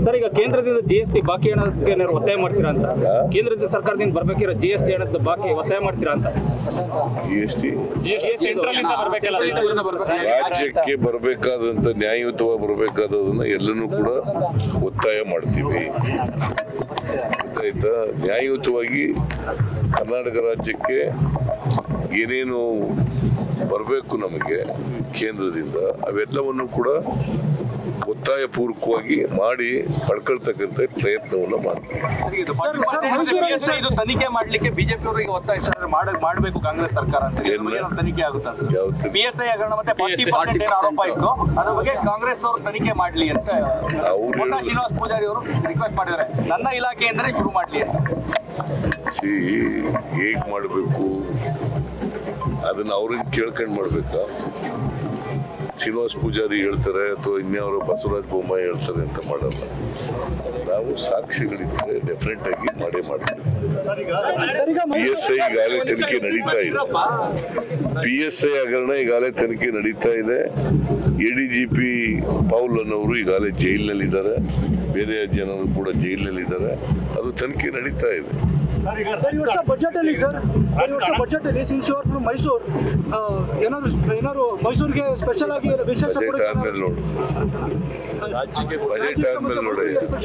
Sir ಈಗ ಕೇಂದ್ರದಿಂದ G S T ಬಾಕಿ ಹಣಕ್ಕೆ ಏನಾದ್ರು ಒತ್ತಾಯ ಮಾಡ್ತೀರಾ ಅಂತ ಕೇಂದ್ರದಿಂದ ಸರ್ಕಾರದಿಂದ ಬರ್ಬೇಕಿರೋ ಜಿ ಎಸ್ ಟಿ ಹಣದ ಬಾಕಿ ಒತ್ತಾಯ ಮಾಡ್ತೀರಾ ಅಂತ ಜಿ ಎಸ್ ಟಿ ಸೆಂಟ್ರಲ್ ಇಂದ ಬರ್ಬೇಕಲ್ಲ ರಾಜ್ಯಕ್ಕೆ ಬರಬೇಕಾದಂತ ನ್ಯಾಯಯುತವಾಗಿ ಬರಬೇಕಾದದನ್ನ ಎಲ್ಲನೂ ಕೂಡ ಒತ್ತಾಯ ಮಾಡ್ತೀವಿ ಗೊತ್ತಾಯ್ತಾ ನ್ಯಾಯಯುತವಾಗಿ ಕರ್ನಾಟಕ ರಾಜ್ಯಕ್ಕೆ ಏನೇನು ಬರಬೇಕು ನಮಗೆ ಕೇಂದ್ರದಿಂದ ಅವೆಲ್ಲವನ್ನು ಕೂಡ ಒತ್ತಾಯ ಪೂರ್ವಕವಾಗಿ ಮಾಡಿ ಪಡ್ಕೊಳ್ತಕ್ಕಂಥ ಪ್ರಯತ್ನವನ್ನು ಮಾಡ್ತೀವಿ ಇದು ತನಿಖೆ ಮಾಡ್ಲಿಕ್ಕೆ ಬಿಜೆಪಿ ಅವರಿಗೆ ಒತ್ತಾಯಿಸಿದ್ರೆ ಮಾಡ ಮಾಡಬೇಕು ಕಾಂಗ್ರೆಸ್ ಸರ್ಕಾರ ಅಂತ ಹೇಳಿ. ಏನ್ ಏನಾದ್ರು ತನಿಖೆ ಆಗುತ್ತಾ ಯಾವ ತನಿಖೆ? ಪಿ ಎಸ್ ಐ ಹಗರಣ ಮತ್ತೆ ಫಾರ್ಟಿ ಪರ್ಸೆಂಟ್ ಏನು ಆರೋಪ ಇತ್ತು ಅದ್ರ ಬಗ್ಗೆ ಕಾಂಗ್ರೆಸ್ ಅವರು ತನಿಖೆ ಮಾಡ್ಲಿ ಅಂತ ಅವ್ರು ಕೋಟಾ ಹೇಳುದು- ಶ್ರೀನಿವಾಸ್ ಪೂಜಾರಿ ಅವರು ರಿಕ್ವೆಸ್ಟ್ ಮಾಡಿದ್ದಾರೆ ನನ್ನ ಇಲಾಖೆಯಿಂದಲೇ ಶುರು ಮಾಡ್ಲಿ ಅಂತ ಸಿ ಹೇಗ್ ಮಾಡಬೇಕು ಅದನ್ನ ಅವ್ರಿಗೆ ಕೇಳ್ಕೊಂಡು ಮಾಡ್ಬೇಕಾ ಶ್ರೀನಿವಾಸ್ ಪೂಜಾರಿ ಹೇಳ್ತಾರೆ ಅಥವಾ ಇನ್ಯಾವರು ಬಸವರಾಜ ಬೊಮ್ಮಾಯಿ ಹೇಳ್ತಾರೆ ಅಂತ ಮಾಡಲ್ಲ ನಾವು ಸಾಕ್ಷಿಗಳಿದ್ರೆ ಡೆಫಿನೆಟ್ ಆಗಿ ಮಾಡೇ ಮಾಡ್ತೀವಿ ಪಿ ಎಸ್ ಐ ಈಗಾಗಲೇ ತನಿಖೆ ನಡೀತಾ ಇದೆ ಪಿ ಎಸ್ ಐ ಹಗರಣ ಈಗಾಗಲೇ ತನಿಖೆ ನಡೀತಾ ಇದೆ A D G P Paul ಅನ್ನೋರು ಈಗಾಗಲೇ ಜೈಲಿನಲ್ಲಿದ್ದಾರೆ ಬೇರೆ ಜನರು ಕೂಡ ಜೈಲಿನಲ್ಲಿದ್ದಾರೆ ಅದು ತನಿಖೆ ನಡೀತಾ ಇದೆ ಸರ್ ಈ ವರ್ಷ ಬಜೆಟ್ ಅಲ್ಲಿ ಸರ್ ಸರ್ ಈ ವರ್ಷ ಬಜೆಟ್ ಅಲ್ಲಿ ಸಿನ್ಸ್ ಯುವರ್ ಫ್ರಮ್ ಮೈಸೂರು ಆ, ಏನಾದ್ರು ಏನಾದ್ರು ಮೈಸೂರಿಗೆ ಸ್ಪೆಷಲ್ ಆಗಿ ವಿಶೇಷ ಬಜೆಟ್ ಕೊಡುಗೆ ಆದ್ಮೇಲೆ ನೋಡು ಬಜೆಟ್ ಆದ್ಮೇಲೆ ನೋಡಿ